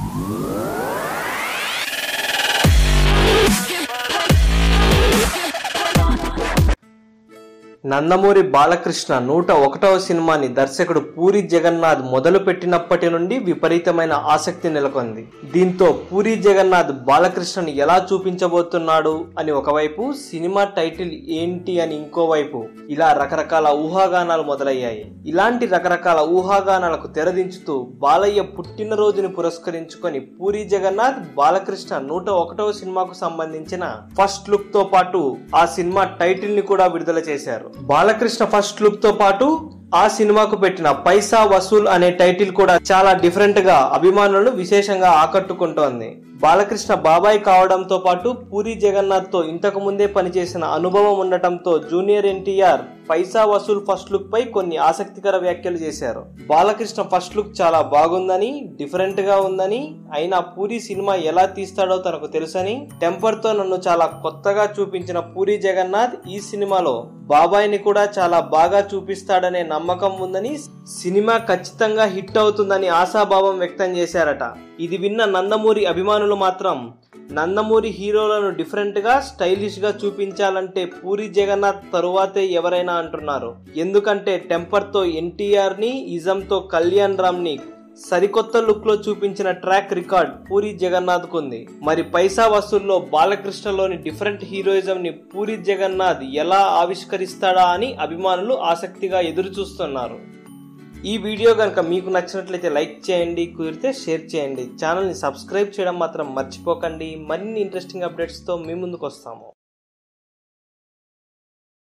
నందమూరి బాలకృష్ణ నూట ఒకటవ సినిమాని దర్శకుడు పూరి జగన్నాథ్ మొదలు పెట్టినప్పటి నుండి విపరీతమైన ఆసక్తి నెలకొంది దీంతో పూరి జగన్నాథ్ బాలకృష్ణను ఎలా చూపించబోతున్నాడు అని ఒకవైపు సినిమా టైటిల్ ఏంటి అని ఇంకోవైపు ఇలా రకరకాల ఊహాగానాలు మొదలయ్యాయి ఇలాంటి రకరకాల ఊహాగానాలకు తెరదించుతూ బాలయ్య పుట్టినరోజుని పురస్కరించుకొని పూరి జగన్నాథ్ బాలకృష్ణ నూట ఒకటవ సినిమాకు సంబంధించిన ఫస్ట్ లుక్ తో పాటు ఆ సినిమా టైటిల్ ని కూడా విడుదల చేశారు బాలకృష్ణ ఫస్ట్ లుక్ తో పాటు ఆ సినిమాకు పెట్టిన పైసా వసూల్ అనే టైటిల్ కూడా చాలా డిఫరెంట్ గా అభిమానులను విశేషంగా ఆకట్టుకుంటోంది బాలకృష్ణ బాబాయ్ కావడంతో పాటు పూరి జగన్నాథ్ తో ఇంతకు ముందే పనిచేసిన అనుభవం ఉండటంతో junior NTR Paisa Vasool first look పై కొన్ని ఆసక్తికర వ్యాఖ్యలు చేశారు బాలకృష్ణ ఫస్ట్ లుక్ చాలా బాగుందని డిఫరెంట్ గా ఉందని అయినా పూరి సినిమా ఎలా తీస్తాడో తనకు తెలుసని టెంపర్ తో నన్ను చాలా కొత్తగా చూపించిన పూరి జగన్నాథ్ ఈ సినిమాలో బాబాయ్ ని కూడా చాలా బాగా చూపిస్తాడనే నమ్మకం ఉందని సినిమా ఖచ్చితంగా హిట్ అవుతుందని ఆశాభావం వ్యక్తం చేశారట ఇది విన్న నందమూరి అభిమానులు మాత్రం నందమూరి హీరోలను డిఫరెంట్ గా స్టైలిష్ గా చూపించాలంటే పూరి జగన్నాథ్ తరువాతే ఎవరైనా అంటున్నారు ఎందుకంటే టెంపర్ తో ఎన్టీఆర్ ని ఇజం తో కళ్యాణ్ రామ్ ని సరికొత్త లుక్ లో చూపించిన ట్రాక్ రికార్డ్ పూరి జగన్నాథ్ కుంది మరి పైసా వసూల్లో బాలకృష్ణలోని డిఫరెంట్ హీరోయిజం ని పూరి జగన్నాథ్ ఎలా ఆవిష్కరిస్తాడా అని అభిమానులు ఆసక్తిగా ఎదురు చూస్తున్నారు ఈ వీడియో కనుక మీకు నచ్చినట్లయితే లైక్ చేయండి కుదిరితే షేర్ చేయండి ఛానల్ని సబ్స్క్రైబ్ చేయడం మాత్రం మర్చిపోకండి మరిన్ని ఇంట్రెస్టింగ్ అప్డేట్స్తో మీ ముందుకు వస్తాము